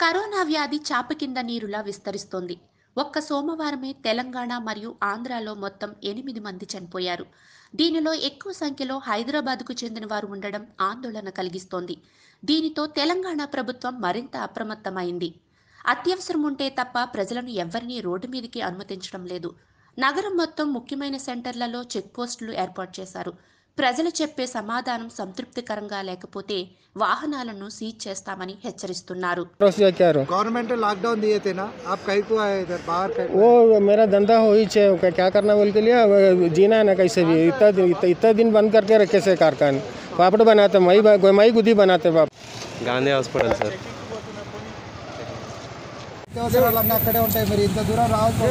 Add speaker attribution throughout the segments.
Speaker 1: corona వ్యాధి చాప కింద నీరులా విస్తరిస్తోంది ఒక్క సోమవారమే తెలంగాణ మరియు ఆంధ్రాలో మొత్తం ఎనిమిది మంది చనిపోయారు దీనిలో ఎక్కువ సంఖ్యలో హైదరాబాద్కు చెందిన వారు ఉండడం ఆందోళన కలిగిస్తోంది దీనితో తెలంగాణ ప్రభుత్వం మరింత అప్రమత్తమైంది అత్యవసరం ఉంటే తప్ప ప్రజలను ఎవ్వరినీ రోడ్డు మీదకి అనుమతించడం లేదు నగరం మొత్తం ముఖ్యమైన సెంటర్లలో చెక్ పోస్టులు ఏర్పాటు చేశారు ప్రజలు చెప్పే సమాధానం సంతృప్తికరంగా లేకపోతే వాహనాలను సీజ్ చేస్తామని హెచ్చరిస్తున్నారు
Speaker 2: पड़ोसी क्या रहो
Speaker 3: गवर्नमेंट ने लॉकडाउन दिए थे ना आप कहीं को आए इधर बाहर कहीं
Speaker 2: वो मेरा धंधा हो ही छे क्या- क्या करना बोल के लिए अब जीना है ना कैसे भी इतना दिन इतना, इतना दिन बंद करके रखे से कारखाने पापड़ बनाते मई मई गुदी बनाते बाप
Speaker 4: గాంధీ హాస్పిటల్ సార్
Speaker 3: నిత్యావసరాలన్నీ అక్కడే ఉంటాయి మరి ఇంత దూరం రావాల్సి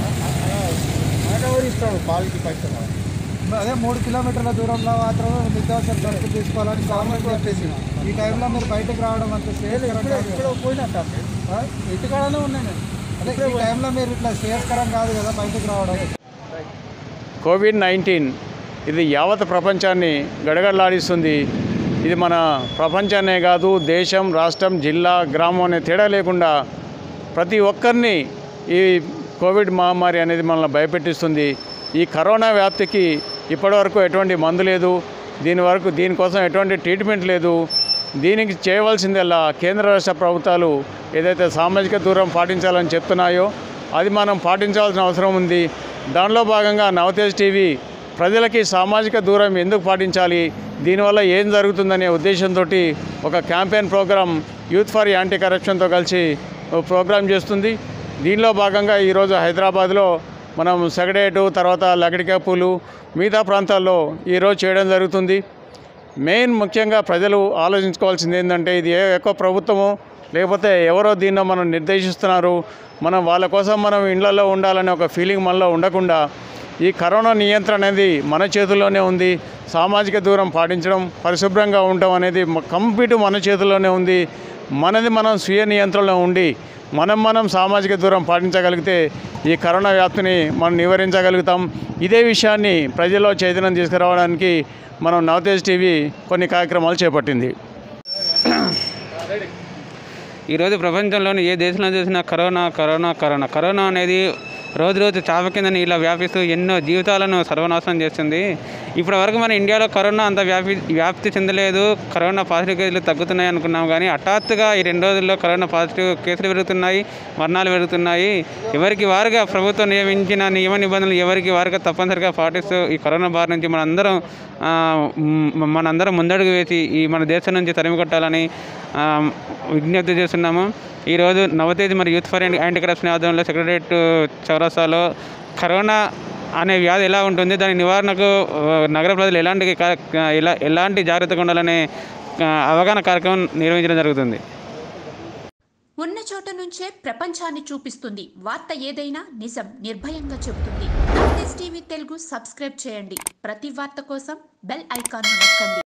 Speaker 3: ఇస్తాడు పాలకి పైసలు అదే మూడు కిలోమీటర్ల దూరంలో మాత్రం నిత్యావసర సరుకులు తీసుకోవాలని గవర్నమెంట్ చెప్పేసి ఈ టైంలో మీరు బయటకు రావడం అంత పోయినట్టు ఇంటికాడనే ఉన్నాయి అదే ఈ టైంలో మీరు ఇట్లా శ్రేయస్కరం కాదు కదా బయటకు రావడం
Speaker 5: కోవిడ్ నైన్టీన్ ఇది యావత్ ప్రపంచాన్ని గడగడలాడిస్తుంది ఇది మన ప్రపంచాన్నే కాదు దేశం రాష్ట్రం జిల్లా గ్రామం అనే తేడా లేకుండా ప్రతి ఒక్కరిని ఈ కోవిడ్ మహమ్మారి అనేది మనల్ని భయపెట్టిస్తుంది ఈ కరోనా వ్యాప్తికి ఇప్పటివరకు ఎటువంటి మందు లేదు దీని వరకు దీనికోసం ఎటువంటి ట్రీట్మెంట్ లేదు దీనికి చేయవలసిందల్లా కేంద్ర రాష్ట్ర ప్రభుత్వాలు ఏదైతే సామాజిక దూరం పాటించాలని చెప్తున్నాయో అది మనం పాటించాల్సిన అవసరం ఉంది దానిలో భాగంగా నవతేజ్ టీవీ ప్రజలకి సామాజిక దూరం ఎందుకు పాటించాలి దీనివల్ల ఏం జరుగుతుందనే ఉద్దేశంతో ఒక campaign program youth for anti కరప్షన్తో కలిసి ఓ ప్రోగ్రాం చేస్తుంది దీనిలో భాగంగా ఈరోజు హైదరాబాద్లో మనం సెగడేటు తర్వాత లగడికాపులు మిగతా ప్రాంతాల్లో ఈరోజు చేయడం జరుగుతుంది మెయిన్ ముఖ్యంగా ప్రజలు ఆలోచించుకోవాల్సింది ఏంటంటే ఇది ఏ ఎక్కువ ప్రభుత్వము లేకపోతే ఎవరో దీన్నో మనం నిర్దేశిస్తున్నారు మనం వాళ్ళ కోసం మనం ఇళ్లలో ఉండాలనే ఒక ఫీలింగ్ మనలో ఉండకుండా ఈ కరోనా నియంత్రణ అనేది మన చేతుల్లోనే ఉంది సామాజిక దూరం పాటించడం పరిశుభ్రంగా ఉండటం అనేది మ- కంప్లీట్ మన చేతుల్లోనే ఉంది మనది మనం స్వీయ నియంత్రణలో ఉండి మనం మనం సామాజిక దూరం పాటించగలిగితే ఈ కరోనా వ్యాప్తిని మనం నివారించగలుగుతాం ఇదే విషయాన్ని ప్రజల్లో చైతన్యం తీసుకురావడానికి మనం నవతేజ్ టీవీ కొన్ని కార్యక్రమాలు చేపట్టింది
Speaker 6: ఈరోజు ప్రపంచంలోని ఏ దేశంలో చూసినా కరోనా కరోనా కరోనా కరోనా అనేది రోజు రోజు చాప కింద ఇలా వ్యాపిస్తూ ఎన్నో జీవితాలను సర్వనాశనం చేస్తుంది ఇప్పటి వరకు మన ఇండియాలో కరోనా అంత వ్యాపి వ్యాప్తి చెందలేదు కరోనా పాజిటివ్ కేసులు తగ్గుతున్నాయి అనుకున్నాం కానీ హఠాత్తుగా ఈ రెండు రోజుల్లో కరోనా పాజిటివ్ కేసులు పెరుగుతున్నాయి మరణాలు పెరుగుతున్నాయి ఎవరికి వారుగా ప్రభుత్వం నియమించిన నియమ నిబంధనలు ఎవరికి వారుగా తప్పనిసరిగా పాటిస్తూ ఈ కరోనా బారి నుంచి మనందరం ఆ, మ్, మనందరం ముందడుగు వేసి ఈ మన దేశం నుంచి తరిమి కొట్టాలని ఆ, విజ్ఞప్తి చేస్తున్నాము ఈరోజు నవతేజ్ మరియు యూత్ ఫర్ యాంటీ కరప్షన్ ఆధ్వర్యంలో సెక్రటరియట్ చౌరస్తాలో కరోనా అనే వ్యాధి ఎలా ఉంటుంది దాని నివారణకు ఆ, నగర ప్రజలు ఎలాంటి కా- ఎలా ఎలాంటి జాగ్రత్తగా ఉండాలనే ఆ, అవగాహన కార్యక్రమం నిర్వహించడం జరుగుతుంది
Speaker 1: ఉన్న చోట నుంచే ప్రపంచాన్ని చూపిస్తుంది వార్త ఏదైనా నిజం నిర్భయంగా చెబుతుంది నోటీస్ టీవీ తెలుగు సబ్స్క్రైబ్ చేయండి ప్రతి వార్త కోసం బెల్ ఐకాన్ నొక్కండి